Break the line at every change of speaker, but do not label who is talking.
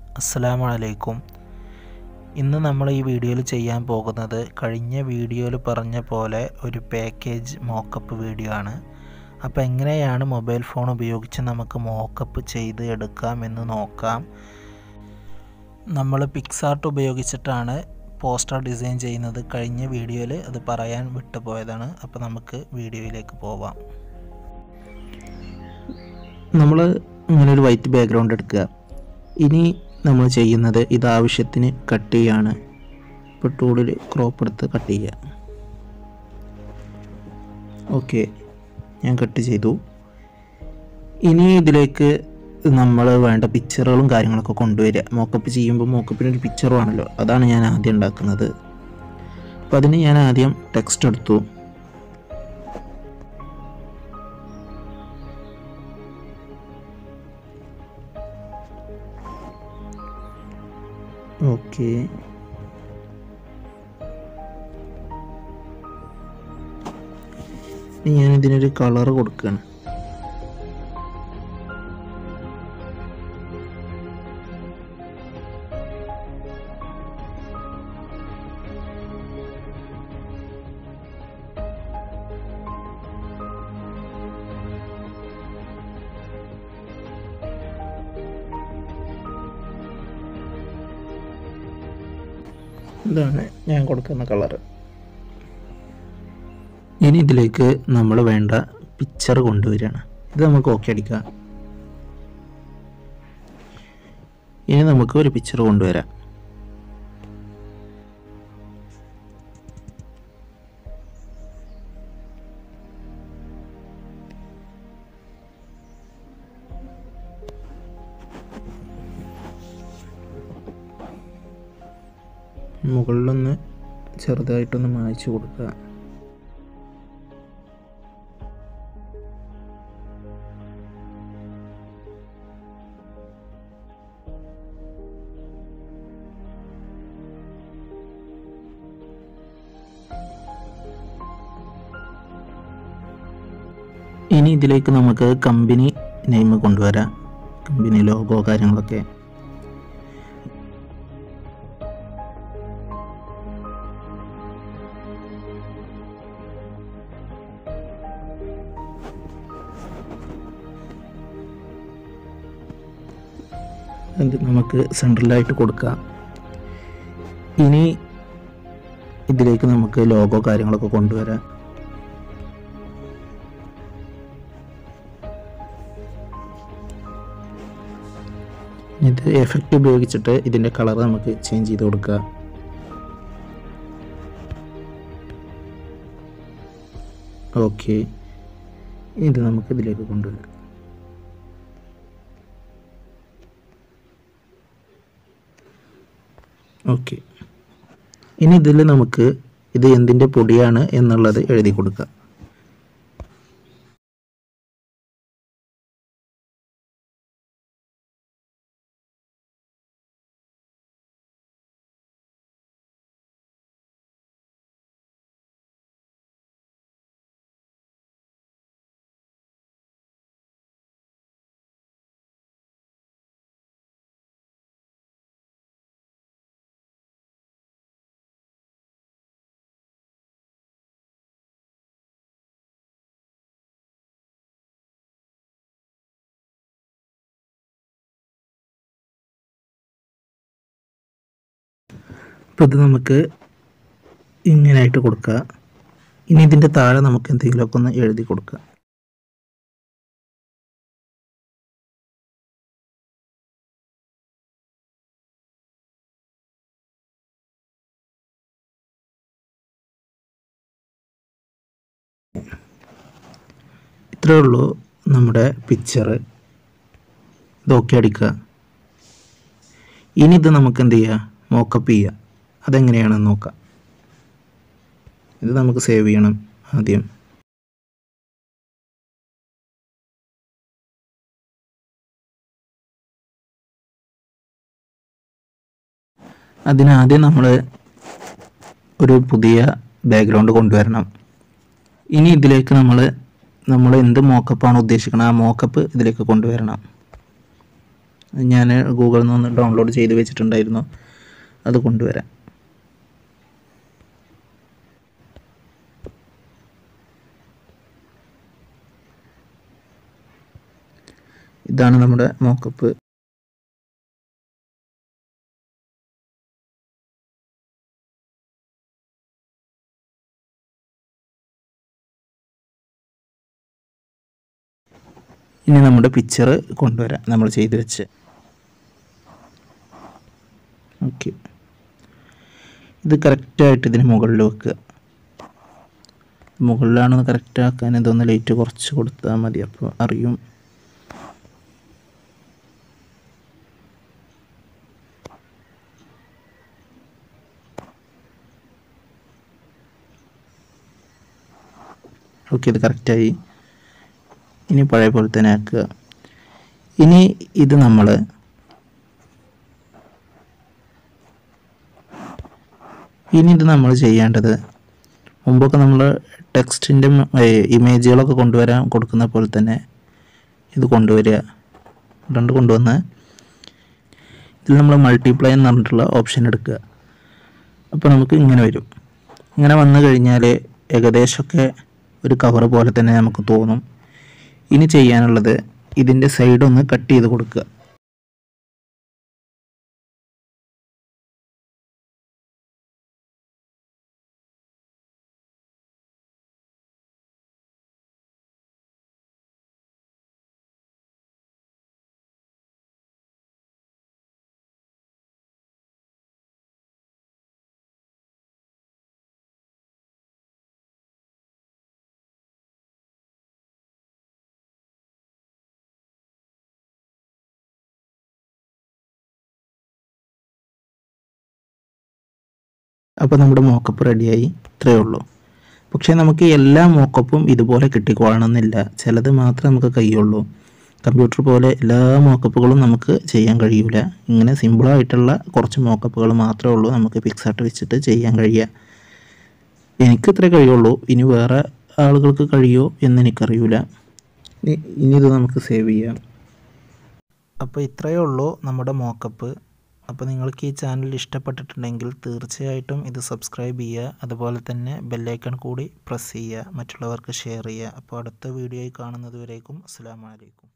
അസ്സലാമു അലൈക്കും ഇന്ന് നമ്മൾ ഈ വീഡിയോയിൽ ചെയ്യാൻ പോകുന്നത് കഴിഞ്ഞ വീഡിയോയിൽ പറഞ്ഞ പോലെ ഒരു പാക്കേജ് മോക്കപ്പ് വീഡിയോ ആണ് അപ്പോൾ എങ്ങനെയാണ് മൊബൈൽ ഫോൺ ഉപയോഗിച്ച് നമുക്ക് മോക്കപ്പ് ചെയ്ത് എടുക്കാം എന്ന് നോക്കാം നമ്മൾ പിക്സാർട്ട് ഉപയോഗിച്ചിട്ടാണ് പോസ്റ്റർ ഡിസൈൻ ചെയ്യുന്നത് കഴിഞ്ഞ വീഡിയോയിൽ അത് പറയാൻ വിട്ടുപോയതാണ് അപ്പോൾ നമുക്ക് വീഡിയോയിലേക്ക് പോവാം
നമ്മൾ ഇങ്ങനെ ഒരു വൈറ്റ് ബാക്ക്ഗ്രൗണ്ട് എടുക്കുക ഇനി നമ്മൾ ചെയ്യുന്നത് ഇത് ആവശ്യത്തിന് കട്ട് ചെയ്യാണ് ഇപ്പോൾ ടൂളിൽ ക്രോപ്പ് എടുത്ത് കട്ട് ചെയ്യുക ഓക്കെ ഞാൻ കട്ട് ചെയ്തു ഇനി ഇതിലേക്ക് നമ്മൾ വേണ്ട പിക്ചറുകളും കാര്യങ്ങളൊക്കെ കൊണ്ടുവരിക മോക്കപ്പ് ചെയ്യുമ്പോൾ മോക്കപ്പിന് ഒരു പിക്ചർ വേണമല്ലോ അതാണ് ഞാൻ ആദ്യം ഉണ്ടാക്കുന്നത് അപ്പോൾ അതിന് ഞാൻ ആദ്യം ടെക്സ്റ്റ് എടുത്തു ഓക്കെ ഞാൻ ഇതിനൊരു കളർ കൊടുക്കുകയാണ് ഇതാണ് ഞാൻ കൊടുക്കുന്ന കളർ ഇനി ഇതിലേക്ക് നമ്മൾ വേണ്ട പിക്ചർ കൊണ്ടുവരികയാണ് ഇത് നമുക്ക് ഓക്കെ അടിക്കാം ഇനി നമുക്ക് ഒരു പിക്ചർ കൊണ്ടുവരാം മുകളിലൊന്ന് ചെറുതായിട്ടൊന്ന് മായ്ച്ചു കൊടുക്കുക ഇനി ഇതിലേക്ക് നമുക്ക് കമ്പനി നെയിം കൊണ്ടുവരാം കമ്പനി ലോഗോ കാര്യങ്ങളൊക്കെ അത് നമുക്ക് സെൻട്രലായിട്ട് കൊടുക്കാം ഇനി ഇതിലേക്ക് നമുക്ക് ലോഗോ കാര്യങ്ങളൊക്കെ കൊണ്ടുവരാം ഇത് എഫക്റ്റ് ഉപയോഗിച്ചിട്ട് ഇതിൻ്റെ കളർ നമുക്ക് ചേഞ്ച് ചെയ്ത് കൊടുക്കുക ഓക്കെ ഇത് നമുക്ക് ഇതിലേക്ക് കൊണ്ടുവരാം ഓക്കെ ഇനി ഇതിൽ നമുക്ക് ഇത് എന്തിൻ്റെ പൊടിയാണ് എന്നുള്ളത് എഴുതി കൊടുക്കുക അപ്പോൾ ഇത് നമുക്ക് ഇങ്ങനെയായിട്ട് കൊടുക്കുക ഇനി ഇതിൻ്റെ താഴെ നമുക്ക് എന്തെങ്കിലുമൊക്കെ ഒന്ന് എഴുതി കൊടുക്കുക ഇത്രയേ ഉള്ളൂ നമ്മുടെ പിക്ചർ ഇതൊക്കെ അടിക്കുക ഇനി ഇത് നമുക്ക് എന്ത് ചെയ്യുക മോക്കപ്പ് ചെയ്യുക അതെങ്ങനെയാണെന്ന് നോക്കാം ഇത് നമുക്ക് സേവ് ചെയ്യണം ആദ്യം അതിനാദ്യം നമ്മൾ ഒരു പുതിയ ബാക്ക്ഗ്രൗണ്ട് കൊണ്ടുവരണം ഇനി ഇതിലേക്ക് നമ്മൾ നമ്മൾ എന്ത് മോക്കപ്പാണ് ഉദ്ദേശിക്കുന്നത് ആ മോക്കപ്പ് ഇതിലേക്ക് കൊണ്ടുവരണം ഞാൻ ഗൂഗിളിൽ നിന്ന് ഡൗൺലോഡ് ചെയ്ത് വെച്ചിട്ടുണ്ടായിരുന്നു അത് കൊണ്ടുവരാം ഇതാണ് നമ്മുടെ മോക്കപ്പ് ഇനി നമ്മുടെ പിക്ചർ കൊണ്ടുവരാം നമ്മൾ ചെയ്തു വെച്ച് ഓക്കെ ഇത് കറക്റ്റായിട്ട് ഇതിന് മുകളിൽ വെക്കുക മുകളിലാണെന്ന് കറക്റ്റ് ആക്കാൻ ഇതൊന്ന് ലൈറ്റ് കുറച്ച് കൊടുത്താൽ മതി അപ്പോൾ അറിയും ഓക്കെ ഇത് കറക്റ്റായി ഇനി പഴയ പോലെ തന്നെ ആക്കുക ഇനി ഇത് നമ്മൾ ഇനി ഇത് നമ്മൾ ചെയ്യേണ്ടത് മുമ്പൊക്കെ നമ്മൾ ടെക്സ്റ്റിൻ്റെ ഇമേജുകളൊക്കെ കൊണ്ടുവരാൻ കൊടുക്കുന്ന പോലെ തന്നെ ഇത് കൊണ്ടുവരിക രണ്ട് കൊണ്ടുവന്ന് ഇതിൽ നമ്മൾ മൾട്ടിപ്ലൈ എന്ന് പറഞ്ഞിട്ടുള്ള ഓപ്ഷൻ എടുക്കുക അപ്പോൾ നമുക്ക് ഇങ്ങനെ വരും ഇങ്ങനെ വന്നു കഴിഞ്ഞാൽ ഏകദേശമൊക്കെ ഒരു കവർ പോലെ തന്നെ നമുക്ക് തോന്നും ഇനി ചെയ്യാനുള്ളത് ഇതിൻ്റെ സൈഡ് ഒന്ന് കട്ട് ചെയ്ത് കൊടുക്കുക അപ്പോൾ നമ്മുടെ മോക്കപ്പ് റെഡിയായി ഇത്രയേ ഉള്ളൂ പക്ഷേ നമുക്ക് എല്ലാ മോക്കപ്പും ഇതുപോലെ കിട്ടിക്കൊള്ളണമെന്നില്ല ചിലത് മാത്രമേ നമുക്ക് കഴിയുള്ളൂ കമ്പ്യൂട്ടർ പോലെ എല്ലാ മോക്കപ്പുകളും നമുക്ക് ചെയ്യാൻ കഴിയില്ല ഇങ്ങനെ സിമ്പിളായിട്ടുള്ള കുറച്ച് മോക്കപ്പുകൾ മാത്രമേ ഉള്ളൂ നമുക്ക് പിക്സാർട്ട് വെച്ചിട്ട് ചെയ്യാൻ കഴിയുക എനിക്ക് ഇത്രേ കഴിയുള്ളൂ ഇനി വേറെ ആളുകൾക്ക് കഴിയുമോ എന്ന് എനിക്കറിയില്ല ഇനി ഇനി ഇത് നമുക്ക് സേവ് ചെയ്യാം
അപ്പോൾ ഇത്രയേ ഉള്ളൂ നമ്മുടെ മോക്കപ്പ് അപ്പോൾ നിങ്ങൾക്ക് ഈ ചാനൽ ഇഷ്ടപ്പെട്ടിട്ടുണ്ടെങ്കിൽ തീർച്ചയായിട്ടും ഇത് സബ്സ്ക്രൈബ് ചെയ്യുക അതുപോലെ തന്നെ ബെല്ലൈക്കൺ കൂടി പ്രസ് ചെയ്യുക മറ്റുള്ളവർക്ക് ഷെയർ ചെയ്യുക അപ്പോൾ അടുത്ത വീഡിയോയിൽ കാണുന്നത് വരേക്കും അസ്സാം വലൈക്കും